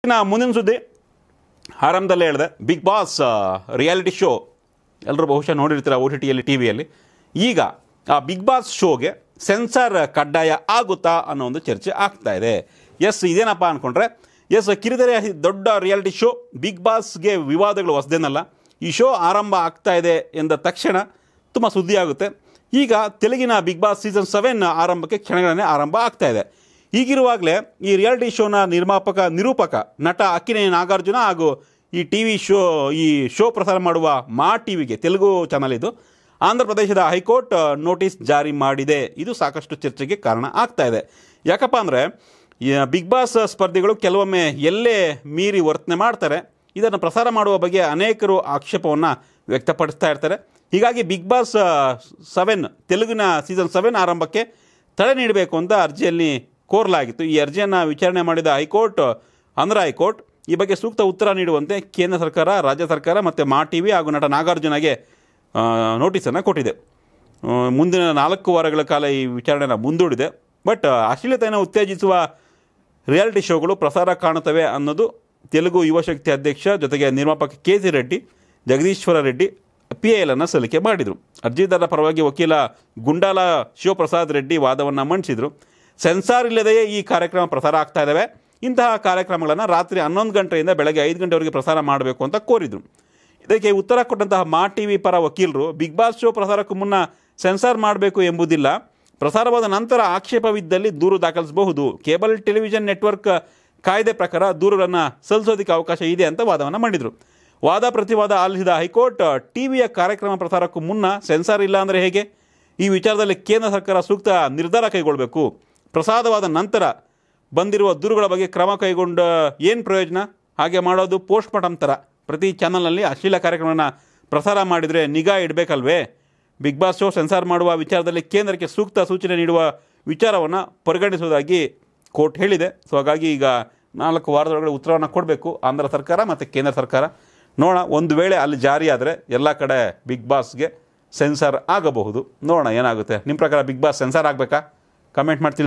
ಇನ್ನು ಮುಂದಿನ ಸುದ್ದಿ ಆರಂಭದಲ್ಲೇ ಹೇಳಿದೆ ಬಿಗ್ ಬಾಸ್ ರಿಯಾಲಿಟಿ ಶೋ ಎಲ್ಲರೂ ಬಹುಶಃ ನೋಡಿರ್ತೀರ ಓ ಟಿ ಟಿಯಲ್ಲಿ ಟಿ ವಿಯಲ್ಲಿ ಈಗ ಆ ಬಿಗ್ ಬಾಸ್ ಶೋಗೆ ಸೆನ್ಸಾರ್ ಕಡ್ಡಾಯ ಆಗುತ್ತಾ ಅನ್ನೋ ಒಂದು ಚರ್ಚೆ ಆಗ್ತಾ ಇದೆ ಎಸ್ ಇದೇನಪ್ಪ ಅಂದ್ಕೊಂಡ್ರೆ ಎಸ್ ಕಿರಿದೆರೆ ದೊಡ್ಡ ರಿಯಾಲಿಟಿ ಶೋ ಬಿಗ್ ಬಾಸ್ಗೆ ವಿವಾದಗಳು ಹೊಸದೇನಲ್ಲ ಈ ಶೋ ಆರಂಭ ಆಗ್ತಾ ಇದೆ ಎಂದ ತಕ್ಷಣ ತುಂಬ ಸುದ್ದಿ ಆಗುತ್ತೆ ಈಗ ತೆಲುಗಿನ ಬಿಗ್ ಬಾಸ್ ಸೀಸನ್ ಸೆವೆನ್ ಆರಂಭಕ್ಕೆ ಕ್ಷಣಗಳನ್ನೇ ಆರಂಭ ಆಗ್ತಾ ಇದೆ ಹೀಗಿರುವಾಗಲೇ ಈ ರಿಯಾಲಿಟಿ ಶೋನ ನಿರ್ಮಾಪಕ ನಿರೂಪಕ ನಟ ಅಕ್ಕಿನೇನಿ ನಾಗಾರ್ಜುನ ಹಾಗೂ ಈ ಟಿ ವಿ ಶೋ ಈ ಶೋ ಪ್ರಸಾರ ಮಾಡುವ ಮಾ ಟಿ ವಿಗೆ ತೆಲುಗು ಚಾನಲ್ ಇದು ಆಂಧ್ರ ಪ್ರದೇಶದ ಹೈಕೋರ್ಟ್ ನೋಟಿಸ್ ಜಾರಿ ಮಾಡಿದೆ ಇದು ಸಾಕಷ್ಟು ಚರ್ಚೆಗೆ ಕಾರಣ ಆಗ್ತಾ ಇದೆ ಯಾಕಪ್ಪ ಅಂದರೆ ಬಿಗ್ ಬಾಸ್ ಸ್ಪರ್ಧಿಗಳು ಕೆಲವೊಮ್ಮೆ ಎಲ್ಲೇ ಮೀರಿ ವರ್ತನೆ ಮಾಡ್ತಾರೆ ಇದನ್ನು ಪ್ರಸಾರ ಮಾಡುವ ಬಗ್ಗೆ ಅನೇಕರು ಆಕ್ಷೇಪವನ್ನು ವ್ಯಕ್ತಪಡಿಸ್ತಾ ಇರ್ತಾರೆ ಹೀಗಾಗಿ ಬಿಗ್ ಬಾಸ್ ಸೆವೆನ್ ತೆಲುಗಿನ ಸೀಸನ್ ಸೆವೆನ್ ಆರಂಭಕ್ಕೆ ತಡೆ ನೀಡಬೇಕು ಅಂತ ಅರ್ಜಿಯಲ್ಲಿ ಕೋರಲಾಗಿತ್ತು ಈ ಅರ್ಜಿಯನ್ನು ವಿಚಾರಣೆ ಮಾಡಿದ ಹೈಕೋರ್ಟ್ ಆಂಧ್ರ ಹೈಕೋರ್ಟ್ ಈ ಬಗ್ಗೆ ಸೂಕ್ತ ಉತ್ತರ ನೀಡುವಂತೆ ಕೇಂದ್ರ ಸರ್ಕಾರ ರಾಜ್ಯ ಸರ್ಕಾರ ಮತ್ತು ಮಾ ಟಿ ವಿ ಹಾಗೂ ನಟ ನಾಗಾರ್ಜುನಗೆ ನೋಟಿಸನ್ನು ಕೊಟ್ಟಿದೆ ಆ, ಮುಂದಿನ ನಾಲ್ಕು ವಾರಗಳ ಕಾಲ ಈ ವಿಚಾರಣೆನ ಮುಂದೂಡಿದೆ ಬಟ್ ಅಶ್ಲೀಲತೆಯನ್ನು ಉತ್ತೇಜಿಸುವ ರಿಯಾಲಿಟಿ ಶೋಗಳು ಪ್ರಸಾರ ಕಾಣುತ್ತವೆ ಅನ್ನೋದು ತೆಲುಗು ಯುವಶಕ್ತಿ ಅಧ್ಯಕ್ಷ ಜೊತೆಗೆ ನಿರ್ಮಾಪಕ K C Reddy Jagadeeshwara Reddy P L ಅನ್ನು ಸಲ್ಲಿಕೆ ಮಾಡಿದರು ಅರ್ಜಿದಾರರ ಪರವಾಗಿ ವಕೀಲ ಗುಂಡಾಲ ಶಿವಪ್ರಸಾದ್ ರೆಡ್ಡಿ ವಾದವನ್ನು ಮಂಡಿಸಿದರು ಸೆನ್ಸಾರ್ ಇಲ್ಲದೆಯೇ ಈ ಕಾರ್ಯಕ್ರಮ ಪ್ರಸಾರ ಆಗ್ತಾ ಇದ್ದಾವೆ ಇಂತಹ ಕಾರ್ಯಕ್ರಮಗಳನ್ನು ರಾತ್ರಿ ಹನ್ನೊಂದು ಗಂಟೆಯಿಂದ ಬೆಳಗ್ಗೆ ಐದು ಗಂಟೆವರೆಗೆ ಪ್ರಸಾರ ಮಾಡಬೇಕು ಅಂತ ಕೋರಿದರು ಇದಕ್ಕೆ ಉತ್ತರ ಕೊಟ್ಟಂತಹ ಮಾ ಟಿ ವಿ ಪರ ವಕೀಲರು ಬಿಗ್ ಬಾಸ್ ಶೋ ಪ್ರಸಾರಕ್ಕೂ ಮುನ್ನ ಸೆನ್ಸಾರ್ ಮಾಡಬೇಕು ಎಂಬುದಿಲ್ಲ ಪ್ರಸಾರವಾದ ನಂತರ ಆಕ್ಷೇಪವಿದ್ದಲ್ಲಿ ದೂರು ದಾಖಲಿಸಬಹುದು ಕೇಬಲ್ ಟೆಲಿವಿಷನ್ ನೆಟ್ವರ್ಕ್ ಕಾಯ್ದೆ ಪ್ರಕಾರ ದೂರುಗಳನ್ನು ಸಲ್ಲಿಸೋದಕ್ಕೆ ಅವಕಾಶ ಇದೆ ಅಂತ ವಾದವನ್ನು ಮಾಡಿದರು ವಾದ ಪ್ರತಿವಾದ ಆಲಿಸಿದ ಹೈಕೋರ್ಟ್ ಟಿವಿಯ ಕಾರ್ಯಕ್ರಮ ಪ್ರಸಾರಕ್ಕೂ ಮುನ್ನ ಸೆನ್ಸಾರ್ ಇಲ್ಲ ಅಂದರೆ ಹೇಗೆ ಈ ವಿಚಾರದಲ್ಲಿ ಕೇಂದ್ರ ಸರ್ಕಾರ ಸೂಕ್ತ ನಿರ್ಧಾರ ಕೈಗೊಳ್ಳಬೇಕು ಪ್ರಸಾದವಾದ ನಂತರ ಬಂದಿರುವ ದೂರುಗಳ ಬಗ್ಗೆ ಕ್ರಮ ಕೈಗೊಂಡ ಏನು ಪ್ರಯೋಜನ ಹಾಗೆ ಮಾಡೋದು ಪೋಸ್ಟ್ ಮಾರ್ಟಮ್ ಥರ ಪ್ರತಿ ಚಾನಲ್ನಲ್ಲಿ ಅಶ್ಲೀಲ ಕಾರ್ಯಕ್ರಮನ ಪ್ರಸಾರ ಮಾಡಿದರೆ ನಿಗಾ ಇಡಬೇಕಲ್ವೇ ಬಿಗ್ ಬಾಸ್ ಶೋ ಸೆನ್ಸಾರ್ ಮಾಡುವ ವಿಚಾರದಲ್ಲಿ ಕೇಂದ್ರಕ್ಕೆ ಸೂಕ್ತ ಸೂಚನೆ ನೀಡುವ ವಿಚಾರವನ್ನು ಪರಿಗಣಿಸುವುದಾಗಿ ಕೋರ್ಟ್ ಹೇಳಿದೆ ಸೊ ಹಾಗಾಗಿ ಈಗ ನಾಲ್ಕು ವಾರದೊಳಗಡೆ ಉತ್ತರವನ್ನು ಕೊಡಬೇಕು ಆಂಧ್ರ ಸರ್ಕಾರ ಮತ್ತು ಕೇಂದ್ರ ಸರ್ಕಾರ ನೋಡೋಣ ಒಂದು ವೇಳೆ ಅಲ್ಲಿ ಜಾರಿಯಾದರೆ ಎಲ್ಲ ಕಡೆ ಬಿಗ್ ಬಾಸ್ಗೆ ಸೆನ್ಸಾರ್ ಆಗಬಹುದು ನೋಡೋಣ ಏನಾಗುತ್ತೆ ನಿಮ್ಮ ಪ್ರಕಾರ ಬಿಗ್ ಬಾಸ್ ಸೆನ್ಸಾರ್ ಆಗಬೇಕಾ ಕಮೆಂಟ್ ಮಾಡ್ತೀನಿ